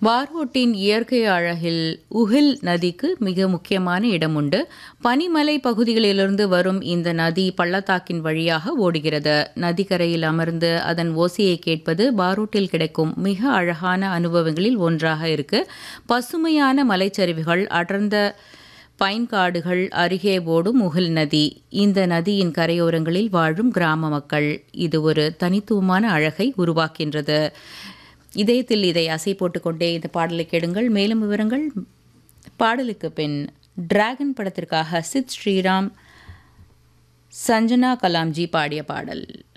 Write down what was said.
வாரோட்டின் இயற்கை அழகில் உஹில் நதிக்கு மிக முக்கியமான இடம் உண்டு பனிமலை பகுதிகளிலிருந்து வரும் இந்த நதி பள்ளத்தாக்கின் வழியாக ஓடுகிறது நதிக்கரையில் அமர்ந்து அதன் ஓசையை கேட்பது பாரூட்டில் கிடைக்கும் மிக அழகான அனுபவங்களில் ஒன்றாக இருக்கு பசுமையான மலைச்சரிவுகள் அடர்ந்த பைன் காடுகள் அருகே ஓடும் முகில் நதி இந்த நதியின் கரையோரங்களில் வாழும் கிராம மக்கள் இது ஒரு தனித்துவமான அழகை உருவாக்கின்றது இதயத்தில் இதை அசை போட்டுக்கொண்டே இந்த பாடலை கேளுங்கள் மேலும் விவரங்கள் பாடலுக்கு பின் டிராகன் படத்திற்காக சித் ஸ்ரீராம் சஞ்சனா கலாம்ஜி பாடிய பாடல்